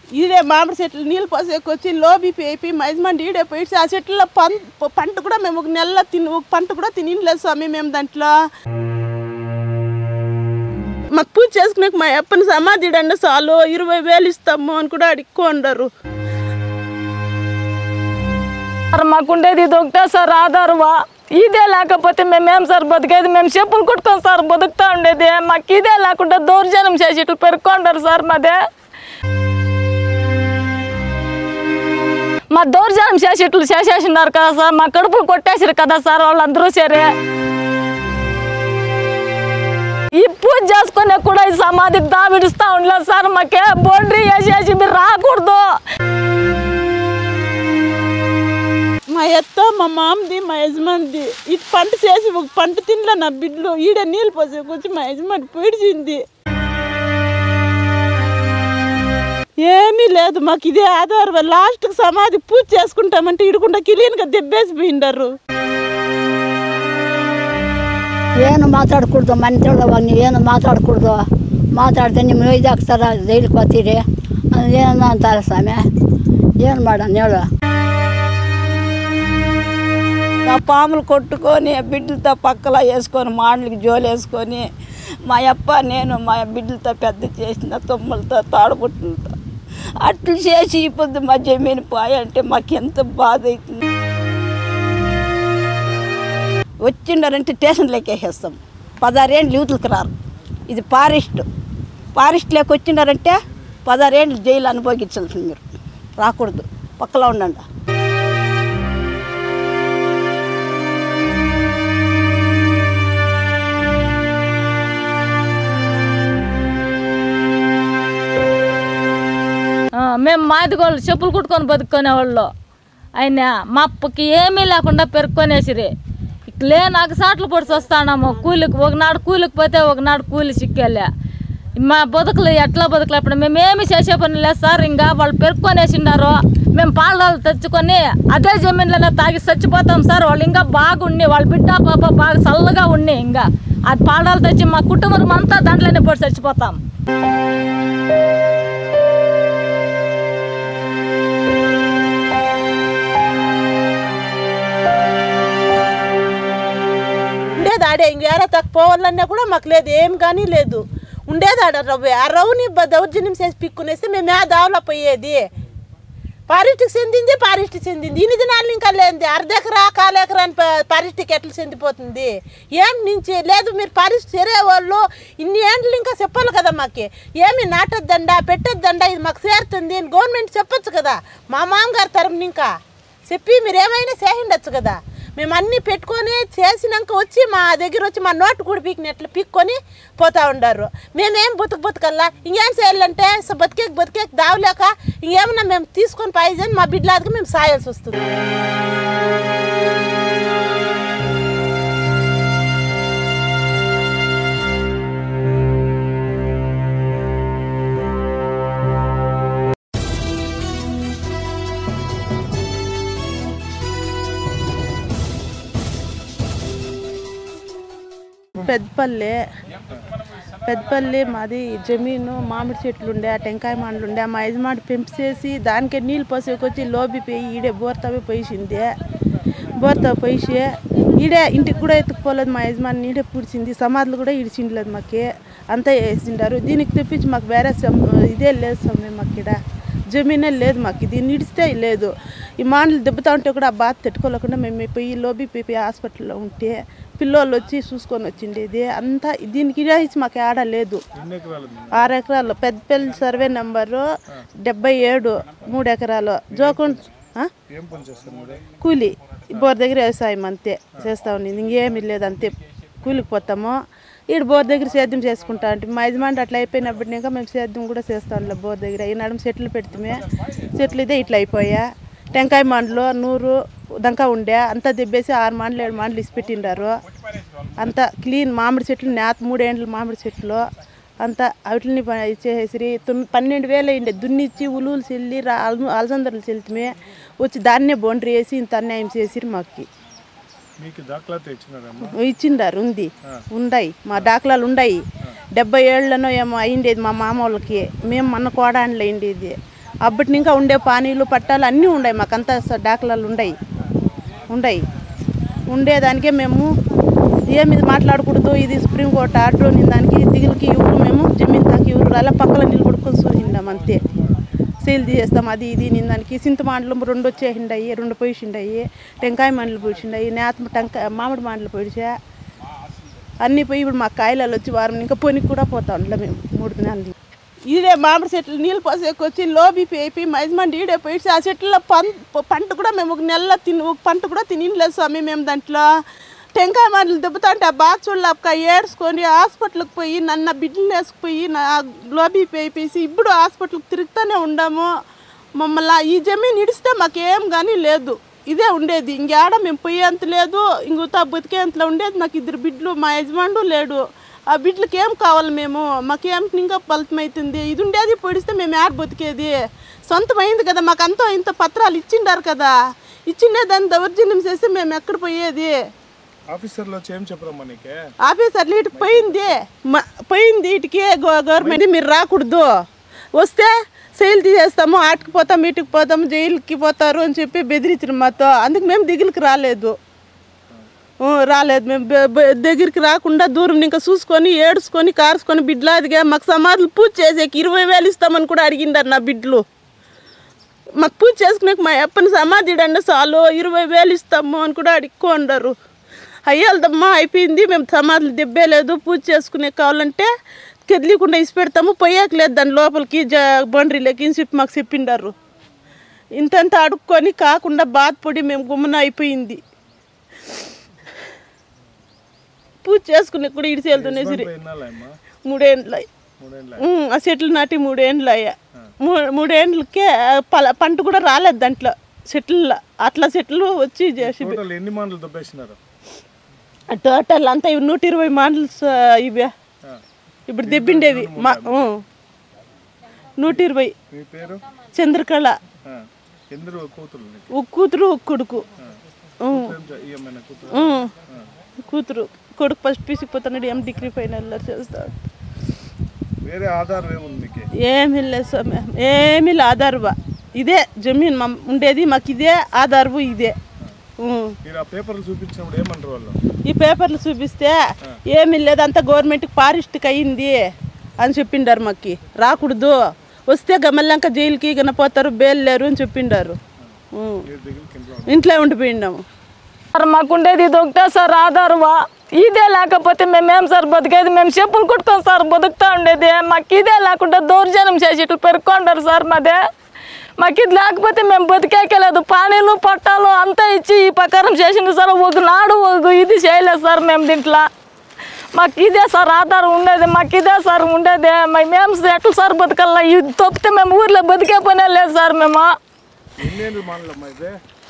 ఈడే మామిడి చెట్లు నీళ్ళు పోసేకొచ్చి లోబీపీ అయిపోయి మా యజమాని ఈడే పోయి ఆ చెట్ల పం పంట కూడా మేము ఒక నెల తిని ఒక పంట కూడా తినలేదు స్వామి మేము దాంట్లో మాకు పూజ చేసుకునే మా అప్పని సమాధి అండి చాలు ఇరవై వేలు ఇస్తాము అని కూడా అడుక్కోండరు సార్ మాకుండేది ఇది ఒకటే సార్ ఆధారవా ఇదే లేకపోతే మేమేం సార్ బతికేది మేము చెప్పులు కుట్టుకొని సార్ బతుకుతా ఉండేది మాకు ఇదే లేకుండా దౌర్జన్యం చేసి ఇట్లా పెరుక్కుంటారు సార్ మాదే మా దౌర్జన్యం చేసి ఇట్లు చేసేసినారు కదా సార్ మా కడుపులు కొట్టేసారు కదా సార్ వాళ్ళందరూ సరే ఈ పూజ చేసుకునే కూడా ఈ సమాధికి దావిడుస్తూ ఉండలేదు సార్ మాకే బౌండరీ వేసేసి మీరు రాకూడదు మా ఎత్త మా మామది మా యజమానిది ఇది పంట చేసి ఒక పంట తినలే నా బిడ్డలు ఈడ నీళ్ళు పోసేకొచ్చి మా యజమాని పీడిచింది ఏమీ లేదు మాకు ఇదే ఆధారం లాస్ట్కి సమాధి పూజ చేసుకుంటామంటే ఇడుకుండా క్లీన్గా దెబ్బేసి పోయిండారు ಏನು ಮಾತಾಡ್ಕೊಡ್ದು ಮನೆತೊಳಗೆ ನೀವು ಏನು ಮಾತಾಡ್ಕೊಡ್ದು ಮಾತಾಡ್ದೆ ನಿಮ್ಮ ಇದು ಹಾಕ್ತಾರ ಜೈಲಿಗೆ ಬರ್ತೀರಿ ಏನು ಅಂತಾರೆ ಸ್ವಾಮಿ ಏನು ಮಾಡೋಣ ಹೇಳು ఆ పాములు కొట్టుకొని బిడ్డలతో పక్కల వేసుకొని మాండ్లకి జోలు వేసుకొని మా అప్ప నేను మా బిడ్డలతో పెద్ద చేసిన తొమ్మలతో తాడుబుట్టులతో అట్లు చేసి ఇప్పుడు మా జమీన్ పోయంటే మాకు ఎంత బాధ అవుతుంది వచ్చిండారంటే స్టేషన్లోకి వేసేస్తాం పదహారేళ్ళు యూతులకు రారు ఇది ఫారెస్ట్ ఫారెస్ట్లోకి వచ్చిండారంటే పదహారేళ్ళు జైలు అనుభవించాల్సింది మీరు రాకూడదు పక్కలో ఉండండి ఆ, మేము మాదిగోళ్ళు చెప్పులు కుట్టుకొని బతుకునే వాళ్ళు ఆయన మా అప్పకి ఏమీ లేకుండా పెరుక్కొనేసిరి ఇట్లే నాకు సాట్లు పొడిచి వస్తాడాము కూలికి ఒకనాడు కూలికి పోతే ఒకనాడు కూలి చిక్కేలే మా బతుకులు ఎట్లా బతుకులు అప్పుడు మేము ఏమి చేసే పని లేదు సార్ ఇంకా వాళ్ళు పెరుక్కొనేసిండారు మేము పాలలు తెచ్చుకొని అదే జమీన్లోనే తాగి చచ్చిపోతాం సార్ వాళ్ళు ఇంకా బాగుండి వాళ్ళ బిడ్డ పాప బాగా చల్లగా ఉండి ఇంకా అది పాలలు తెచ్చి మా కుటుంబం అంతా దాంట్లోనే పడి చచ్చిపోతాం ఉండేది ఆడే ఇంకేరా తక్కువ పోవాలన్నా కూడా మాకు లేదు ఏం కానీ లేదు ఉండేది ఆడ రవ్వ ఆ రవ్వుని బ- దౌర్జన్యం చేసి పిక్కునేస్తే మేము ఆ దావలో పోయేది పారిస్ట్కి చెందింది పారిస్ట్కి చెందింది ఇన్ని దినాలు ఇంకా లేదు అర్ధ ఎకరా కాలు ఎకరా అని ప- పారిస్ట్కి ఎట్లా చెందిపోతుంది ఏం నుంచి లేదు మీరు పారిస్ట్ చేరే వాళ్ళు ఇన్ని ఏండ్లు ఇంకా చెప్పాలి కదా మాకు ఏమి నాటొద్దండా పెట్టొద్దండా ఇది మాకు చేరుతుంది అని గవర్నమెంట్ చెప్పొచ్చు కదా మా మామగారు తరపున ఇంకా చెప్పి మీరు ఏమైనా చేయండొచ్చు కదా మేము అన్నీ పెట్టుకొని చేసినాక వచ్చి మా దగ్గర వచ్చి మా నోటు కూడా పీకినట్లు పీక్కొని పోతా ఉండారు మేమేం బతుకు బతుకల్లా ఇంకేం చేయాలంటే స- బతికే బతికే దావలేక ఇంకేమన్నా మేము తీసుకొని పాయిజన్ మా బిడ్డలాదికి మేము సాయాల్సి వస్తుంది పెద్దపల్లి పెద్దపల్లి మాది జమీను మామిడి చెట్లు ఉండే టెంకాయ మాండ్లు ఉండే మా యజమాని పెంపు చేసి దానికే నీళ్ళు పోసేకొచ్చి లోబి పోయి ఈడే బోర్తవి పోయింది బోర్త పోయిసి ఈడే ఇంటికి కూడా ఎత్తుకుపోలేదు మా యజమాని ఈడే పూడ్చింది సమాధులు కూడా ఇడిచిండలేదు మాకి అంతా వేసిండారు దీనికి తెప్పించి మాకు వేరే సం- ఇదే లేదు స్వామి మాకు ఇక్కడ జమీనే లేదు మాకు దీన్ని ఇడిస్తే లేదు ఈ మాండ్లు దెబ్బతా ఉంటే కూడా ఆ బాధ తట్టుకోలేకుండా మేము పోయి లోబి పోయి హాస్పిటల్లో ఉంటే పిల్లోళ్ళు వచ్చి చూసుకొని వచ్చిండేది అంతా దీనికి ఇచ్చి మాకు ఆడ లేదు ఆరు ఎకరాలు పెద్దపల్లి సర్వే నెంబరు డెబ్బై ఏడు మూడు ఎకరాలు జోకుం ఆ? కూలి బోర్ దగ్గర వ్యవసాయం అంతే చేస్తా ఉన్నింది ఇంకేమీ లేదు అంతే కూలికి పోతాము ఈడ బోర్ దగ్గర సేద్యం చేసుకుంటా అంటే మా యజమాని అట్లా అయిపోయినప్పుడు ఇంకా మేము సేద్యం కూడా చేస్తాం బోర్ దగ్గర ఈ నడుము చెట్లు పెడితే చెట్లు ఇదే ఇట్లా అయిపోయా టెంకాయ మాండ్లు నూరు దంకా ఉండే అంతా దెబ్బేసి ఆరు మాండ్లు ఏడు మాండ్లు ఇసి పెట్టిండారు అంతా క్లీన్ మామిడి చెట్లు నేత మూడేండ్లు మామిడి చెట్లు అంతా వాటిని ఇచ్చేసి తొమ్మిది పన్నెండు వేలు అయిండే దున్నిచ్చి ఉలువులు చెల్లి రా- అలము- అలసందర్లు చెల్లితే వచ్చి దాన్నే బౌండరీ వేసి ఇంత అన్యాయం చేసిరు మాకు మీకు దాఖలాతో ఇచ్చినారమ్మా ఇచ్చిండారు ఉంది ఉన్నాయి మా దాఖలాలు ఉన్నాయి డెబ్బై ఏళ్ళనో ఏమో అయిండేది మా మామ వాళ్ళకి మేము మన కోడాండ్లు అయిండేది అప్పటి ఇంకా ఉండే పానీలు పట్టాలు అన్నీ ఉన్నాయి మాకంతా స- దాఖలాలు ఉన్నాయి ఉన్నాయి ఉండేదానికే మేము ఏమి ఇది మాట్లాడకూడదు ఇది సుప్రీంకోర్టు ఆర్డర్ అని దానికి దిగులకి ఎవరు మేము జమీన్ తాకి ఎవరు అలా పక్కన నిలబడుకొని చూసిండాం అంతే సేల్ చేస్తాం అది ఇది నేను దానికి సింత మాండలు రెండు వచ్చేసిండాయి రెండు పోయిసిండాయి టెంకాయ మాండలు పోయిసిండాయి నేత టెంకాయ మామిడి మాండలు పోయిసా అన్నీ పోయి ఇప్పుడు మా కాయలు వచ్చి వారం ఇంకా పొనికి కూడా పోతా ఉండలే మేము మూడు దినాలు ఇదే మామిడి చెట్లు నీళ్ళు పోసేకొచ్చి లోబీ పేపి మా యజమాని ఈడే పోయి ఆ చెట్ల పం పంట కూడా మేము ఒక నెల తిని ఒక పంట కూడా తినలేదు స్వామి మేము దాంట్లో టెంకాయ మాటలు దెబ్బతా అంటే ఆ బాగా చూడలేక ఏడ్చుకొని హాస్పిటల్కి పోయి నన్న బిడ్డలు వేసుకుపోయి నా లోబీ పేపేసి ఇప్పుడు హాస్పిటల్కి తిరుగుతూనే ఉండాము మమ్మల్ని ఈ జమీన్ ఇడిస్తే మాకేం కానీ లేదు ఇదే ఉండేది ఇంకేడ మేము పోయేంత లేదు ఇంకొత బతికేంతలో ఉండేది నాకు ఇద్దరు బిడ్డలు మా యజమానుడు లేడు ఆ బిడ్డలకి ఏం కావాలి మేము మాకేం ఇంకా ఫలితం అవుతుంది ఇది ఉండేది పొడిస్తే మేము యాడ బతికేది సొంతమైంది కదా మాకు అంతా ఇంత పత్రాలు ఇచ్చిండారు కదా ఇచ్చిండే దాన్ని దౌర్జన్యం చేస్తే మేము ఎక్కడ పోయేది ఆఫీసర్లు వచ్చి ఏం చెప్పరమ్మా నీకే ఆఫీసర్లు ఇటుకి పోయింది మ- పోయింది ఇటుకి గో- గవర్నమెంట్ మీరు రాకూడదు వస్తే సెయిల్ తీసేస్తాము ఆటకి పోతాం ఇటుకి పోతాము జైలుకి పోతారు అని చెప్పి బెదిరించిన మాతో అందుకు మేము దిగులకి రాలేదు ఊ, రాలేదు మేము బె- బె- దగ్గరికి రాకుండా దూరం ఇంకా చూసుకొని ఏడ్చుకొని కారుసుకొని బిడ్డలాదిగా మాకు సమాధులు పూజ చేసేకి ఇరవై వేలు ఇస్తామని కూడా అడిగిండారు నా బిడ్డలు మాకు పూజ చేసుకునే మా అప్పని సమాధి ఇడండి చాలు ఇరవై వేలు ఇస్తాము అని కూడా అడుక్కోండారు అయ్యాలదమ్మా అయిపోయింది మేము సమాధులు దెబ్బేలేదు పూజ చేసుకునే కావాలంటే కదిలీకుండా ఇసి పెడతాము పోయాక లేదు దాని లోపలికి జ బండ్రీలోకి అని చెప్పి మాకు చెప్పిండారు ఇంతంత అడుక్కొని కాకుండా బాధపడి మేము గుమ్మన అయిపోయింది పూజ చేసుకునే కూడా ఇడిసి వెళ్తుండే సిరి ఎన్నాళ్ళమ్మా మూడేండ్లు మూడేళ్ళ ఉమ్, ఆ చెట్లు నాటి మూడేండ్లు అయ్యా మూ- మూడేండ్లకే పల పంట కూడా రాలేదు దాంట్లో చెట్లలో అట్లా చెట్లు వచ్చి చేసి టోటల్ ఎన్ని మాటలు దొబ్బేసినారు టోటల్ అంతా ఇవి నూట ఇరవై మాటలు ఇవే ఆ. ఇప్పుడు దెబ్బిండేవి మా ఉమ్. నూట ఇరవై మీ పేరు చంద్రకళ ఆ. ఎందరు కూతురు నీకు ఒక కూతురు ఒక కొడుకు ఉమ్. ఏం చే- ఈ అమ్మాయినా కూతురు ఉమ్. కూతురు కొడుకు ఫస్ట్ పీసిపోతున్నాడు ఏం డిగ్రీ ఫైనల్ చేస్తాడు వేరే ఆధారం ఏముంది నీకు ఏమీ లేదు స్వామి ఏమీ లేదు ఆధారువా ఇదే జమీన్ మా ఉండేది మాకు ఇదే ఆధారు ఇదే ఉమ్. మీరు ఆ పేపర్లు చూపించినప్పుడు ఏమంటారు వాళ్ళు ఈ పేపర్లు చూపిస్తే ఏమీ లేదు అంతా గవర్నమెంట్కి ఫారెస్ట్కి అయ్యింది అని చెప్పిండారు మాకు రాకూడదు వస్తే గమల్లంక జైలుకి గన పోతారు బెయిల్ లేరు అని చెప్పిండారు ఉమ్. మీరు దగ్గరికి ఇంట్లో ఇంట్లో ఉండిపోయిండాము సార్ మాకుండేది ఇది ఒకటే సార్ ఆధారవా ఇదే లేకపోతే మేమేం సార్ బతికేది మేము చెప్పులు కుట్టుకొని సార్ బతుకుతా ఉండేది మాకు ఇదే లేకుండా దౌర్జన్యం చేసి ఇట్లా పెరుక్కుంటారు సార్ మాదే మాకు ఇది లేకపోతే మేము బతికేయలేదు పానీలు పట్టాలు అంతా ఇచ్చి ఈ ప్రకారం చేసింది సార్ ఒక నాడు ఒక ఇది చేయలేదు సార్ మేము దీంట్లో మాకు ఇదే సార్ ఆధారం ఉండేది మాకు ఇదే సార్ ఉండేది మరి మేము ఎట్లా సార్ బతకాల ఇది తప్పితే మేము ఊర్లో బతికే పనే లేదు సార్ మేము ఎన్నేళ్ళు మాటలమ్మా ఇదే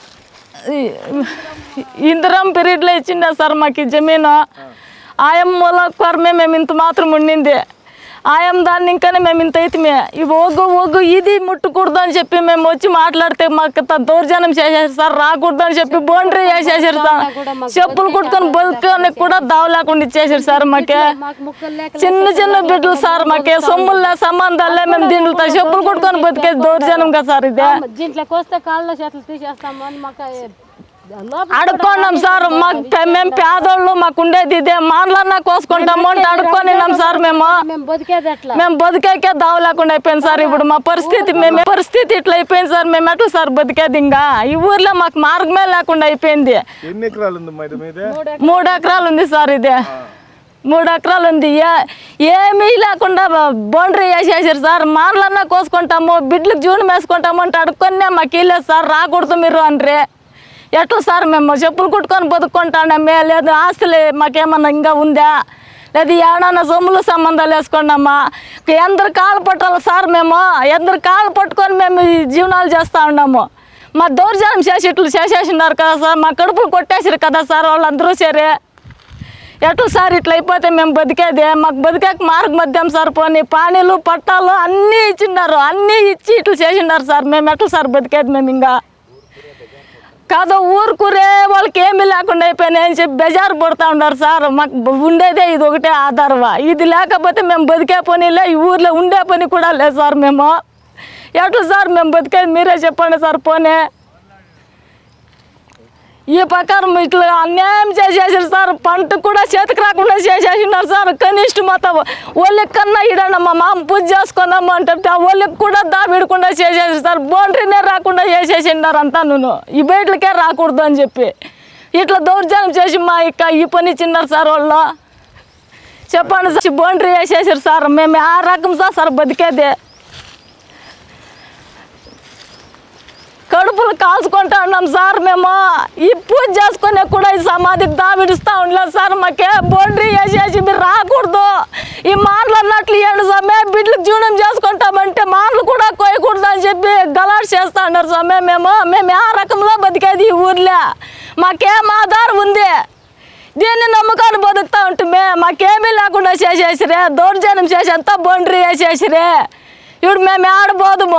ఇందిరం పీరియడ్లో ఇచ్చిండే సార్ మాకు ఈ జమీను ఆయం మూల కొరమే మేము ఇంత మాత్రం ఉండింది ఆయం దాన్ని ఇంకానే మేము ఇంత అయితే ఇవి ఒగ్గు ఒగ్గు ఇది ముట్టకూడదు అని చెప్పి మేము వచ్చి మాట్లాడితే మాకు త- దౌర్జన్యం చేసేసారు సార్ రాకూడదు అని చెప్పి బౌండరీ చేసేసారు సార్ చెప్పులు కుట్టుకొని బతుకొని కూడా దావ లేకుండా ఇచ్చేసారు సార్ మాకే చిన్న చిన్న బిడ్డలు సార్ మాకే సొమ్ముల్లో సంబంధాలే మేము దీంట్లో చెప్పులు కుట్టుకొని బతికేది దౌర్జన్యం కదా సార్ ఇదే దీంట్లోకి వస్తే కాళ్ళ చేతులు తీసేస్తాము అని మాకు లోపల అడుక్కున్నాం సార్ మాకు పే- మేము పేదోళ్ళు మాకు ఉండేది ఇదే మాన్లన్నా కోసుకుంటాము అంటే అడుక్కొనిన్నాం సార్ మేము మేము బతికేది ఎట్లా మేము బతికేకే దావ లేకుండా అయిపోయింది సార్ ఇప్పుడు మా పరిస్థితి మేము పరిస్థితి ఇట్లా అయిపోయింది సార్ మేము ఎట్లా సార్ బతికేది ఇంకా ఈ ఊర్లో మాకు మార్గమే లేకుండా అయిపోయింది ఎన్ని ఎకరాలు ఉంది ఇది మీదే మూడు ఎకరాలు ఉంది సార్ ఇదే మూడు ఎకరాలు ఉంది ఏ- ఏమీ లేకుండా బౌండరీ వేసేసారు సార్ మాన్లన్నా కోసుకుంటాము బిడ్డలకు జూన్ వేసుకుంటాము అంటే అడుక్కొనే మాకు ఇల్లేదు సార్ రాకూడదు మీరు అంటారే ఎట్లా సార్ మేము చెప్పులు కుట్టుకొని బతుక్కుంటామే లేదు ఆస్తులు మాకేమన్నా ఇంకా ఉందా లేదు ఏడన్నా సొమ్ములు సంబంధాలు వేసుకున్నామా ఎందరు కాలు పట్టాలి సార్ మేము ఎందరు కాలు పట్టుకొని మేము ఈ జీవనాలు చేస్తూ ఉన్నాము మా దౌర్జన్యం చేసి ఇట్లు చేసేసినారు కదా సార్ మా కడుపులు కొట్టేసారు కదా సార్ వాళ్ళందరూ సరే ఎట్లా సార్ ఇట్లా అయిపోతే మేము బతికేది మాకు బతికేక మార్గ మధ్యం సార్ పోనీ పానీలు పట్టాలు అన్నీ ఇచ్చిండారు అన్నీ ఇచ్చి ఇట్లా చేసిండారు సార్ మేము ఎట్లా సార్ బతికేది మేము ఇంకా కాదు ఊరుకురే వాళ్ళకి ఏమీ లేకుండా అయిపోయినాయి అని చెప్పి బెజారు పడుతూ ఉన్నారు సార్ మాకు ఉండేదే ఇది ఒకటే ఆధారమా ఇది లేకపోతే మేము బతికే పనిలే ఈ ఊర్లో ఉండే పని కూడా లేదు సార్ మేము ఎట్లా సార్ మేము బతికేది మీరే చెప్పండి సార్ పోనీ ఈ ప్రకారం ఇట్లా అన్యాయం చేసేసారు సార్ పంట కూడా చేతికి రాకుండా చేసేసినారు సార్ కనిష్ట మొత్తం ఒళ్ళకి కన్నా ఇడన్న మా మామ పూజ చేసుకుందాము అంటే ఆ ఒళ్ళకి కూడా దాబిడకుండా చేసేసారు సార్ బౌండరీనే రాకుండా చేసేసినారు అంతా నేను ఈ బయటలకే రాకూడదు అని చెప్పి ఇట్లా దౌర్జన్యం చేసి మా ఇక్క ఈ పని చిన్నారు సార్ వాళ్ళు చెప్పండి సార్ బౌండరీ వేసేసారు సార్ మేము ఆ రకం సార్ సార్ బతికేది కడుపులు కాల్చుకుంటా ఉన్నాం సార్ మేము ఈ పూజ చేసుకునే కూడా ఈ సమాధికి దావిడుస్తూ ఉండలేదు సార్ మాకే బౌండరీ వేసేసి మీరు రాకూడదు ఈ మాటలు అన్నట్లు ఇవ్వండి స్వామి బిడ్డలకు జీవనం చేసుకుంటామంటే మాటలు కూడా కోయకూడదు అని చెప్పి గలాట్ చేస్తా ఉన్నారు స్వామి మేము మేము ఆ రకంలో బతికేది ఈ ఊర్లో మాకేం ఆధారం ఉంది దీన్ని నమ్ముకొని బతుకుతా ఉంటుమే మాకేమీ లేకుండా చేసేసిరే దౌర్జన్యం చేసి అంతా బౌండరీ వేసేసిరే ఇప్పుడు మేము ఆడబోదుము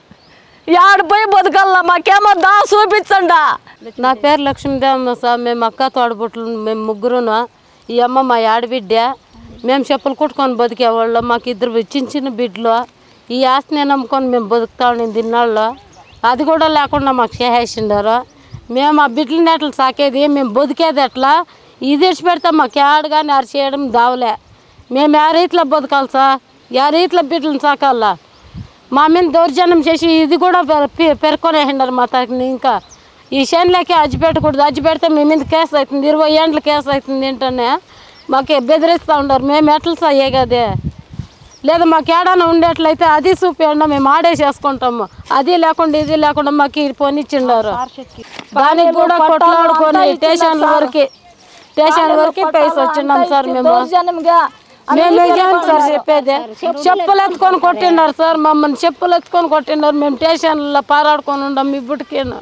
ఆడిపోయి బతకల్లా మాకేమో దా చూపించండా నా పేరు లక్ష్మీదేవమ్మ సార్ మేము అక్క తోడబుట్లు మేము ముగ్గురును ఈ అమ్మ మా ఆడబిడ్డ మేము చెప్పులు కుట్టుకొని బతికేవాళ్ళం మాకు ఇద్దరు చిన్న చిన్న బిడ్డలు ఈ ఆస్తిని నమ్ముకొని మేము బతుకుతా ఉండింది దిన్నాళ్ళు అది కూడా లేకుండా మాకు చేసేసిండారు మేము ఆ బిడ్డలని ఎట్లా సాకేది మేము బతికేది ఎట్లా ఇది ఇడిచి పెడితే మాకు ఏడు కానీ అరిచేయడం దావలే మేము ఏ రీతిలో బతకాలి సార్ ఏ రీతిలో బిడ్డలను సాకాలా మా మీద దౌర్జన్యం చేసి ఇది కూడా పెరుకొనేసిండారు మా తరపున ఇంకా ఈ చేనులకి అజ్జి పెట్టకూడదు అజ్జి పెడితే మీ మీద కేసు అవుతుంది ఇరవై ఏండ్ల కేసు అవుతుంది ఏంటనే మాకు బెదిరిస్తూ ఉండరు మేము ఎట్లా సాయే కదే లేదా మాకు ఏడాన ఉండేట్లయితే అది చూపించండి మేము ఆడే చేసుకుంటాము అది లేకుండా ఇది లేకుండా మాకు ఇది పోనిచ్చిండారు దానికి కూడా కొట్లాడుకొని స్టేషన్ వరకు స్టేషన్ వరకు పైసా వచ్చినాం సార్ మేము దౌర్జన్యంగా మేము ఏం సార్ చెప్పేది చెప్పులు ఎత్తుకొని కొట్టినారు సార్ మమ్మల్ని చెప్పులు ఎత్తుకొని కొట్టినారు మేము స్టేషన్లో పారాడుకొని ఉండం ఇప్పటికేను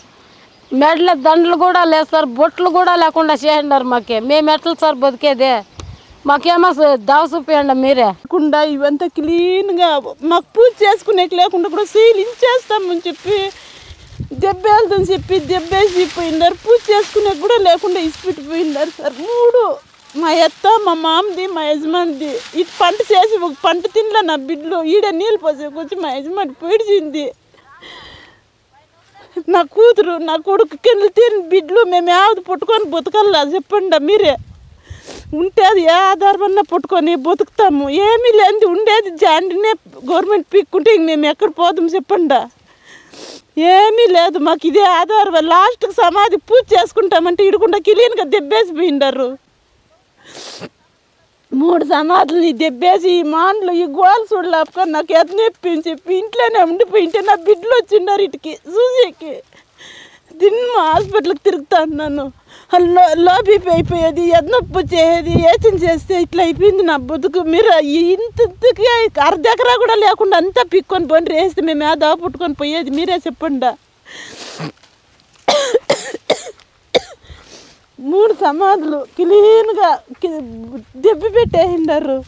మెడల దండలు కూడా లేదు సార్ బొట్లు కూడా లేకుండా చేయండారు మాకే మేము ఎట్లా సార్ బతికేది మాకేమో దావ చూపియండి మీరే లేకుండా ఇవంతా క్లీన్గా మాకు పూజ చేసుకునేకి లేకుండా కూడా సీలించేస్తామని చెప్పి దెబ్బేళ్దని చెప్పి దెబ్బేసి పోయినారు పూజ చేసుకునే కూడా లేకుండా ఇసిపెట్టి పోయినారు సార్ మూడు మా అత్త మా మామది మా యజమానిది ఇటు పంట చేసి ఒక పంట తినలే నా బిడ్డలు ఈడ నీళ్ళు పోసేకొచ్చి మా యజమాని పొడిచింది నా కూతురు నా కొడుకు కింద తిని బిడ్డలు మేము యావది పుట్టుకొని బతకల్లా చెప్పండి మీరే ఉంటే అది ఏ ఆధారమన్నా పుట్టుకొని బతుకుతాము ఏమీ లేనిది ఉండేది జాండినే గవర్నమెంట్ పీక్కుంటే ఇంక మేము ఎక్కడ పోదాం చెప్పండి ఏమీ లేదు మాకు ఇదే ఆధారం లాస్ట్కి సమాధి పూజ చేసుకుంటామంటే ఇడుకుండా క్లీన్గా దెబ్బేసి పోయిండారు మూడు సమాధులు దెబ్బేసి ఈ మాండ్లు ఈ గోలు చూడలేక నాకు ఎద నొప్పి అని చెప్పి ఇంట్లోనే ఉండిపోయింటే నా బిడ్డలు వచ్చిండారు ఇటుకి చూసేకి దిన్న హాస్పిటల్కి తిరుగుతా ఉన్నాను లో లో బీపీ అయిపోయేది ఎద నొప్పి వచ్చేది ఏచం చేస్తే ఇట్లా అయిపోయింది నా బతుకు మీరు ఇంతకి అర్ధ ఎకరా కూడా లేకుండా అంతా పిక్కొని పోండి వేస్తే మేము ఏ దావ పుట్టుకొని పోయేది మీరే చెప్పండి మూడు సమాధులు క్లీన్గా కి- దెబ్బి పెట్టేసిండారు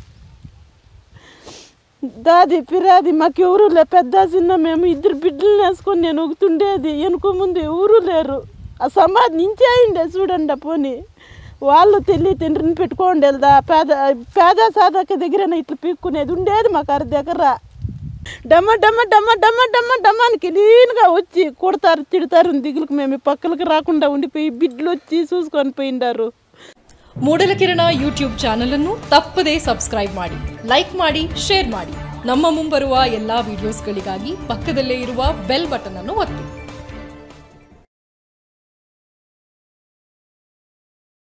దాది పిరాది మాకు ఎవరు లే పెద్ద చిన్న మేము ఇద్దరు బిడ్డలు వేసుకొని నేను ఊగుతుండేది వెనుక ముందు ఎవరు లేరు ఆ సమాధి నించేయండి చూడండి ఆ పోని వాళ్ళు తెల్లి తండ్రిని పెట్టుకోండి వెళ్దా పేద పేద సాధక దగ్గర ఇట్లా పీక్కునేది ఉండేది మాకు అర దగ్గర డమ్మ డమ్మ డమ్మ డమ్మ డమ్మ డమ్మ అని క్లీన్గా వచ్చి కొడతారు తిడతారు దిగులకు మేము ఈ పక్కలకి రాకుండా ఉండిపోయి బిడ్డలు వచ్చి చూసుకొని పోయిండారు ಮೂಡಲ ಕಿರಣ ಯೂಟ್ಯೂಬ್ ಚಾನಲ್ ಅನ್ನು ತಪ್ಪದೇ ಸಬ್ಸ್ಕ್ರೈಬ್ ಮಾಡಿ ಲೈಕ್ ಮಾಡಿ ಶೇರ್ ಮಾಡಿ ನಮ್ಮ ಮುಂಬರುವ ಎಲ್ಲಾ ವಿಡಿಯೋಸ್ಗಳಿಗಾಗಿ ಪಕ್ಕದಲ್ಲೇ ಇರುವ ಬೆಲ್ ಬಟನ್ ಅನ್ನು ಒತ್ತಿ